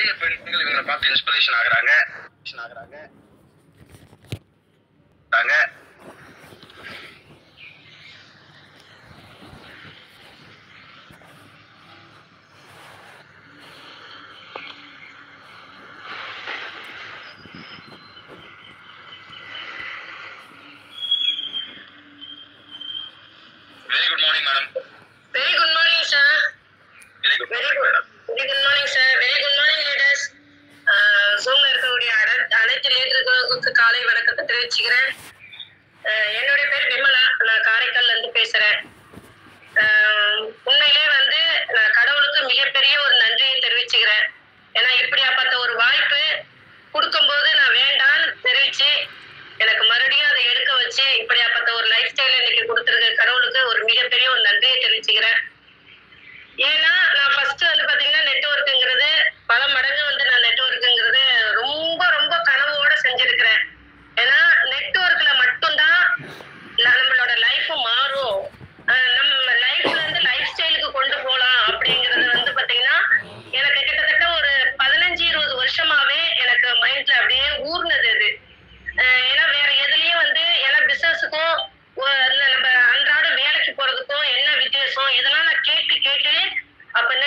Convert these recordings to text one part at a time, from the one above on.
நிறைய பெண்கள் இவங்களை பார்த்து இன்ஸ்பிரேஷன் ஆகுறாங்க ஆகுறாங்க ஆகுறாங்க. Very good morning madam very good morning sir very good very morning good madam very good morning sir very good morning leaders ஜூம்ல இருக்கக்கூடிய அன- அனைத்து லீடர்களுக்கு காலை வணக்கத்தை தெரிவிச்சுக்கிறேன் அஹ், என்னுடைய பேர் விமலா நான் காரைக்கால்ல இருந்து பேசுறேன் அஹ், உண்மையிலே வந்து நான் கடவுளுக்கு மிகப்பெரிய ஒரு நன்றியை தெரிவிச்சுக்கிறேன் ஏன்னா இப்படியாப்பட்ட ஒரு வாய்ப்பு கொடுக்கும்போது நான் வேண்டான்னு தெரிவிச்சு எனக்கு மறுபடியும் அதை எடுக்க வச்சு இப்படியாப்பட்ட ஒரு லைஃப் ஸ்டைல் இன்னைக்கு கொடுத்துருக்க கடவுளுக்கு ஒரு மிகப்பெரிய ஒரு நன்றியை தெரிவிச்சுக்கிறேன் ஏன்னா நான் ஃபர்ஸ்ட் வந்து பாத்தீங்கன்னா நெட்ஒர்க்குங்கிறது பல மடங்கு வந்து நான் நெட்ஒர்க்குங்கிறது ரொம்ப ரொம்ப கனவோட செஞ்சிருக்கிறேன் ஏன்னா நெட்ஒர்க்ல மட்டும்தான் ந- நம்மளோட லைஃப் மாறும் அஹ் நம்ம லைஃப்ல இருந்து லைஃப் ஸ்டைலுக்கு கொண்டு போலாம் அப்படிங்கறது வந்து பாத்தீங்கன்னா எனக்கு கிட்டத்தட்ட ஒரு பதினஞ்சு இருபது வருஷமாவே எனக்கு மைண்ட்ல அப்படியே ஊர்னது அது அஹ் ஏன்னா வேற எதுலயும் வந்து ஏன்னா பிசினஸுக்கும் நம்ம அன்றாட வேலைக்கு போறதுக்கும் என்ன வித்தியாசம் இதெல்லாம் நான் கேட்டு கேட்டு அப்ப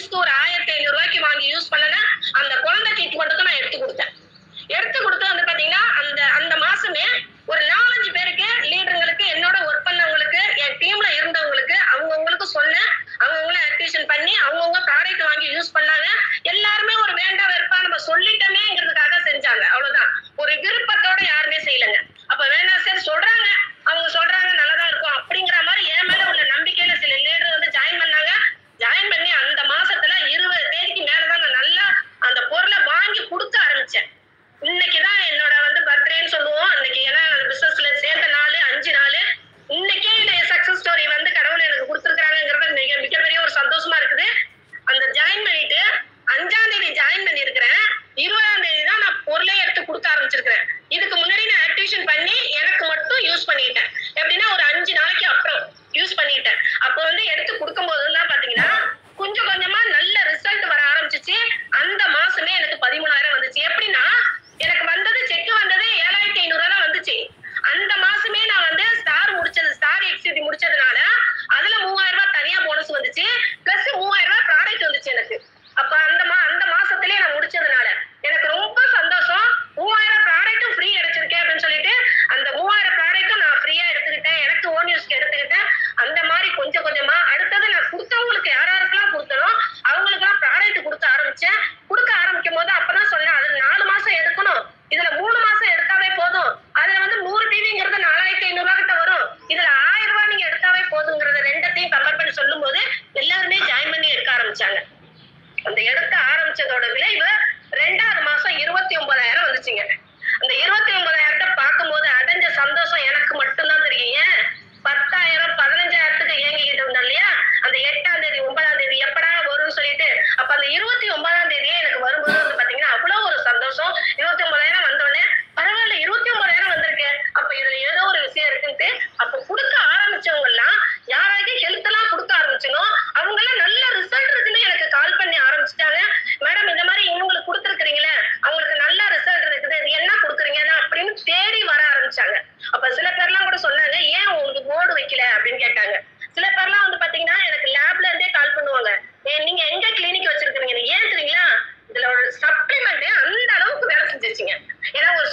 யூனிட்ஸ்க்கு ஒரு ஆயிரத்தி ஐநூறு ரூபாய்க்கு வாங்கி யூஸ் பண்ணல அந்த குழந்தை ட்ரீட்மெண்ட்டுக்கு நான் எடுத்து கொடுத்தேன் எடுத்து கொடுத்து வந்து பாத்தீங்கன்னா அந்த அந்த மாசமே ஒரு நாலஞ்சு பேருக்கு லீடருங்களுக்கு என்னோட ஒர்க் பண்ணவங்களுக்கு என் டீம்ல இருந்தவங்களுக்கு அவங்கவுங்களுக்கு சொன்னேன் அவங்கவுங்கள ஆக்டிவேஷன் பண்ணி அவங்கவுங்க ப்ராடக்ட் வாங்கி யூஸ் பண்ணாங்க எல்லாருமே ஒரு வேண்டாம் வெறுப்பா நம்ம சொல்லிட்டோமேங்கிறதுக்காக செஞ்சாங்க அவ்வளவுதான் ஒரு விருப்பத்தோட யாருமே செய்யலங்க அப்ப வேணாம் சார் சொல்றாங்க அவங்க சொல்றாங்க நல்லதா இருக்கும் அப்படிங்கிற மாதிரி என் மேல உள்ள நம்பிக்கையில சில லீடர் வந்து ஜாயின் பண்ணாங்க ஜாயின் பண்ணி அந்த மாசத்துல இருபது தேதிக்கு மேலதான் நான் நல்லா அந்த பொருளை வாங்கி கொடுக்க ஆரம்பிச்சேன் இன்னைக்கு தான் என்னோட வந்து பர்த்டேன்னு சொல்லுவோம் இன்னைக்கு ஏன்னா பிசினஸ்ல சேர்ந்த நாள் அஞ்சு நாள் இன்னைக்கே இந்த சக்சஸ் ஸ்டோரி வந்து கடவுள் எனக்கு கொடுத்துருக்காங்கிறது மிக மிகப்பெரிய ஒரு சந்தோஷமா இருக்குது அந்த ஜாயின் பண்ணிட்டு அஞ்சாம் தேதி ஜாயின் பண்ணியிருக்கிறேன் இருபதாம் தேதி தான் நான் பொருளே எடுத்து கொடுக்க ஆரம்பிச்சிருக்கிறேன் இதுக்கு முன்னாடி நான் ஆக்டிவேஷன் பண்ணி எனக்கு மட்டும் யூஸ் பண்ணிட்டேன் எப்படின்னா ஒரு அஞ்சு நாளைக்கு அப்புறம் யூஸ் பண்ணிட்டேன் அப்போ வந்து எடுத்து கொடுக்கும் போதெல்லாம் பாத்தீங்கன்னா கொஞ்சம் கொஞ்சமா நல்ல ரிசல்ட் வர ஆரம்பிச்சிச்சு அந்த மாசமே எனக்கு பதிமூணாயிரம் வந்துச்சு எப்படின்னா எனக்கு வந்தது செக் வந்தது ஏழாயிரத்தி ஐநூறு தான் வந்துச்சு அந்த மாசமே நான் வந்து ஸ்டார் முடிச்சது ஸ்டார் எக்ஸிடி முடிச்சதுனால அதுல மூவாயிரம் ரூபாய் தனியா போனஸ் வந்துச்சு பிளஸ் மூவாயிரம் ரூபாய் ப்ராடக்ட் வந்துச்சு எனக்கு அப்ப அந்த மா அந்த மாசத்திலே நான் முடிச்சதுனால எனக்கு ரொம்ப சந்தோஷம் மூவாயிரம் ப்ராடக்ட்டும் ஃப்ரீ கிடைச்சிருக்கேன் அப்படின்னு சொல்லிட்டு அந்த மூவாயிரம் ப்ராடக்ட்டும் நான் ஃப்ரீயா எடுத்துக்கிட்டேன் எனக்கு ஓன் யூஸ்க்கு எடுத்துக்கிட்டேன் அந்த மாதிரி கொஞ்சம் கொஞ்சமா அடுத்தது நான் கொடுத்தவங்களுக்கு யார் யாருக்கெல்லாம் கொடுத்தனோ அவங்களுக்கெல்லாம் ப்ராடக்ட் கொடுக்க ஆரம்பிச்சேன் கொடுக்க ஆரம்பிக்கும் போது அப்பதான் சொன்னேன் அது நாலு மாசம் எடுக்கணும் இதுல மூணு மாசம் எடுத்தாவே போதும் அதுல வந்து நூறு டிவிங்கிறது நாலாயிரத்தி ஐநூறு ரூபாய் கிட்ட வரும் இதுல ஆயிரம் ரூபாய் நீங்க எடுத்தாவே போதுங்கிறத ரெண்டத்தையும் கம்பேர் பண்ணி சொல்லும் போது எல்லாருமே ஜாயின் பண்ணி எடுக்க ஆரம்பிச்சாங்க அந்த எடுக்க ஆரம்பிச்சதோட விளைவு ரெண்டாவது மாசம் இருபத்தி ஒன்பதாயிரம் வந்துச்சுங்க அந்த இருபத்தி ஒன்பதாயிரத்தை பார்க்கும்போது அடைஞ்ச சந்தோஷம் எனக்கு மட்டும்தான் தெரியும் ஏன் பத்தாயிரம் பதினஞ்சாயிரத்துக்கு இயங்கிக்கிட்டு இருந்தோம் இல்லையா அந்த எட்டாம் தேதி ஒன்பதாம் தேதி எப்படா வரும்னு சொல்லிட்டு அப்ப அந்த இருபத்தி ஒன்பதாம் தேதியே எனக்கு வரும்போது வந்து பாத்தீங்கன்னா அவ்வளவு ஒரு சந்தோஷம் இருபத்தி ஒன்பதாயிரம் வந்தோடனே பரவாயில்ல இருபத்தி ஒன்பதாயிரம் வந்திருக்கு அப்ப இதுல ஏதோ ஒரு விஷயம் இருக்குன்ட்டு அப்ப கொடுக்க ஆரம்பிச்சவங்க எல்லாம் யாராவது ஹெல்த் எல்லாம் கொடுக்க ஆரம்பிச்சனோ அவங்க எல்லாம் நல்ல ரிசல்ட் இருக்குன்னு எனக்கு கால் பண்ணி ஆரம்பிச்சிட்டாங்க மேடம் இந்த மாதிரி இவங்களுக்கு கொடுத்துருக்கீங்களே அவங்களுக்கு நல்ல ரிசல்ட் இருக்குது இது என்ன கொடுக்குறீங்கன்னா அப்படின்னு தேடி வர ஆரம்பிச்சாங்க அப்ப சில பேர்லாம் கூட சொன்னாங்க ஏன் உங்களுக்கு போர்டு வைக்கல அப்படின்னு கேட்டாங்க சில பேர்லாம் வந்து பாத்தீங்கன்னா எனக்கு லேப்ல இருந்தே கால் பண்ணுவாங்க "ஏ, நீங்க எங்க கிளினிக் வச்சிருக்கீங்க ஏன் தெரியுங்களா இதுல ஒரு சப்ளிமெண்ட் அந்த அளவுக்கு வேலை செஞ்சிருச்சுங்க ஏன்னா ஒரு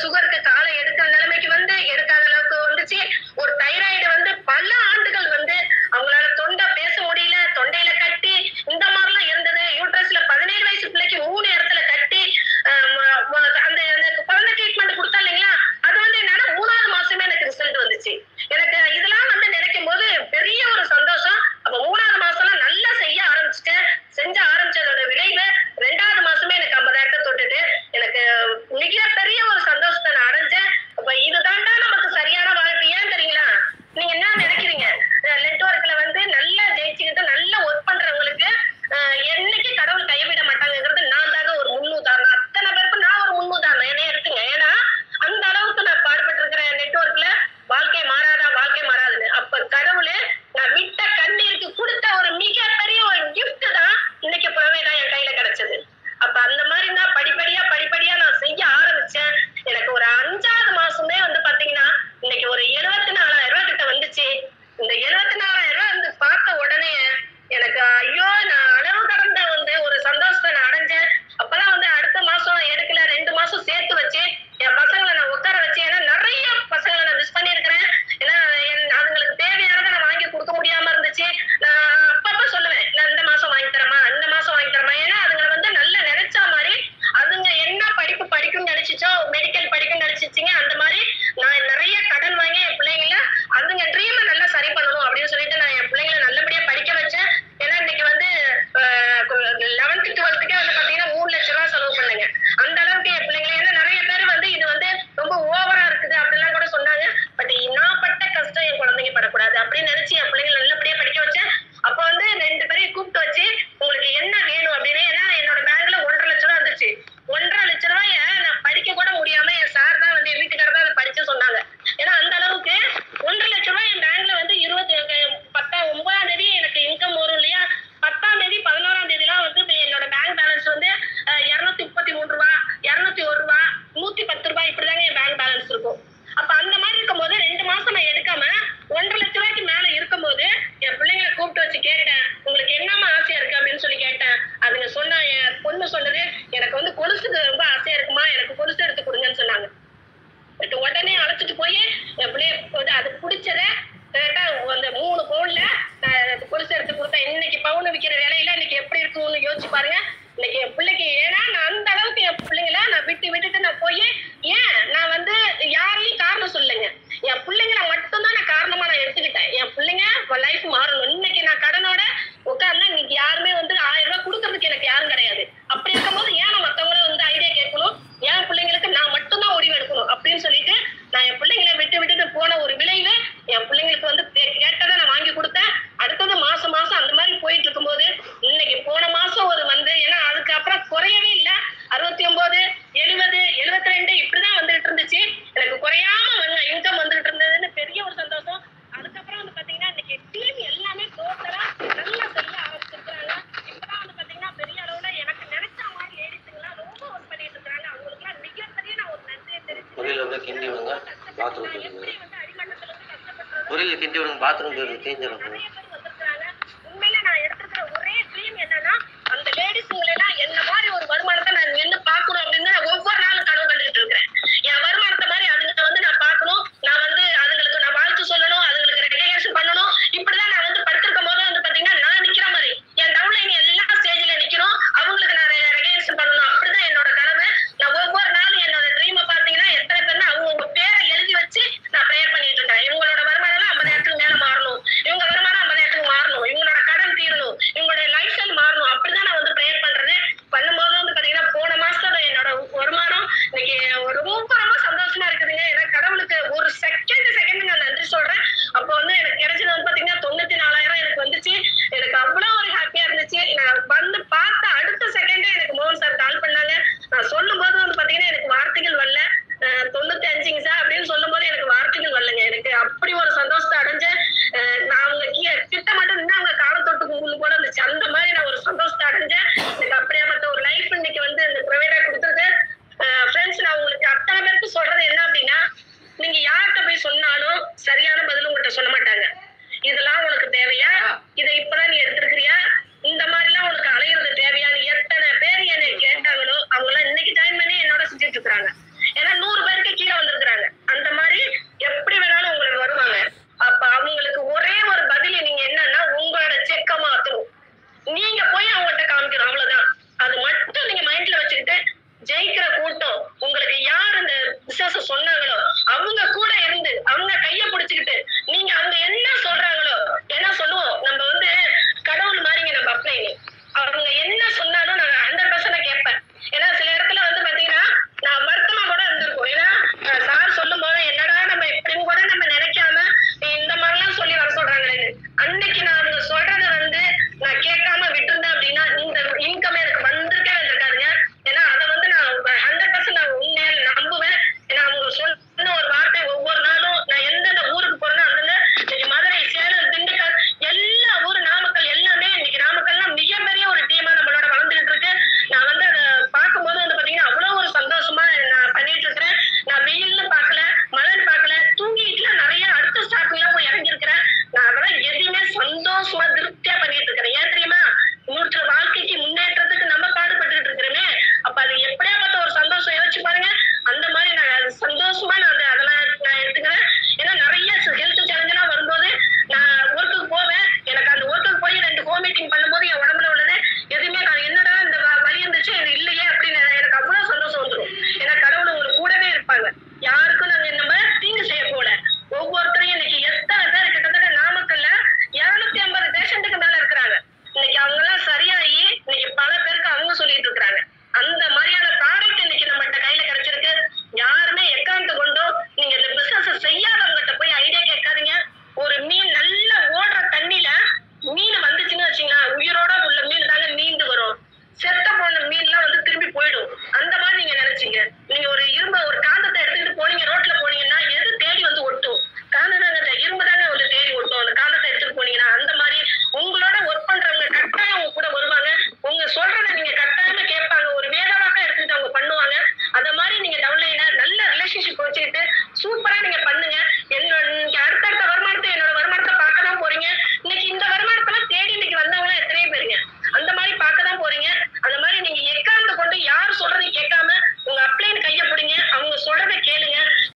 பொண்ணு சொன்னது எனக்கு வந்து கொலுசுக்கு ரொம்ப ஆசையா இருக்குமா எனக்கு கொலுசு எடுத்து கொடுங்கன்னு சொன்னாங்க பட் உடனே அழைச்சிட்டு போய் என் பிள்ளைய போட்டு அது பிடிச்சத கரெக்டா அந்த மூணு பவுன்ல கொலுசு எடுத்து கொடுத்தேன் இன்னைக்கு பவுன் விற்கிற விலையில இன்னைக்கு எப்படி இருக்கும்னு யோசிச்சு பாருங்க இன்னைக்கு என் பிள்ளைக்கு ஏன்னா நான் அந்த அளவுக்கு என் பிள்ளைங்கள நான் விட்டு விட்டுட்டு நான் போய் ஏன் நான் வந்து யாரையும் காரணம் சொல்லுங்க என் பிள்ளைங்கள மட்டும்தான் நான் காரணமா நான் எடுத்துக்கிட்டேன் என் பிள்ளைங்க லைஃப் மாறணும் இன்னைக்கு நான் கடனோட உட்கார்ந்தா இன்னைக்கு யாருமே வந்து ஆயிரம் ரூபாய் கொடுக்கறதுக்கு எனக்கு யாரும் கிடையாது அப்படி இருக்கும்போது ஏன் நான் மத்தவங்கள வந்து ஐடியா கேட்கணும் என் பிள்ளைங்களுக்கு நான் மட்டும்தான் முடிவு எடுக்கணும் அப்படின்னு சொல்லிட்டு நான் என் பிள்ளைங்களை விட்டு விட்டுட்டு போன ஒரு விளைவு என் பிள்ளைங்களுக்கு வந்து கே- கேட்டதை நான் வாங்கி கொடுத்தேன் அடுத்தது மாசம் மாசம் அந்த மாதிரி போயிட்டு இருக்கும்போது இன்னைக்கு போன மாசம் ஒரு வந்து ஏன்னா அதுக்கப்புறம் குறையவே இல்ல அறுபத்தி ஒன்பது எழுபது எழுபத்தி ரெண்டு இப்படிதான் வந்துகிட்டு இருந்துச்சு எனக்கு குறையாம இன்கம் வந்துகிட்டு இருந்ததுன்னு பெரிய ஒரு சந்தோஷம் அதுக்கப்புறம் வந்து பாத்தீங்கன்னா இன்னைக்கு டீம் எல்லாமே டோட்டலா நல்லா செல்ல ஆரம்பிச்சிருக்காங்க இப்பதான் வந்து பாத்தீங்கன்னா பெரிய அளவுல எனக்கு நினைச்ச மாதிரி லேடிஸுங்கெல்லாம் ரொம்ப ஒர்க் பண்ணிட்டு இருக்காங்க அவங்களுக்குலாம் மிகப்பெரிய நான் ஒரு நன்றியை தெரிவிச்சு பொரியல் வந்து கிண்டி விடுங்க பாத்ரூம் போயிருங்க எப்படி வந்து அடிமட்டத்துல இருந்து கஷ்டப்பட்டு பொரியல் கிண்டி விடுங்க பாத்ரூம் போயிருங்க தேஞ்சிடும் நிறைய பேர்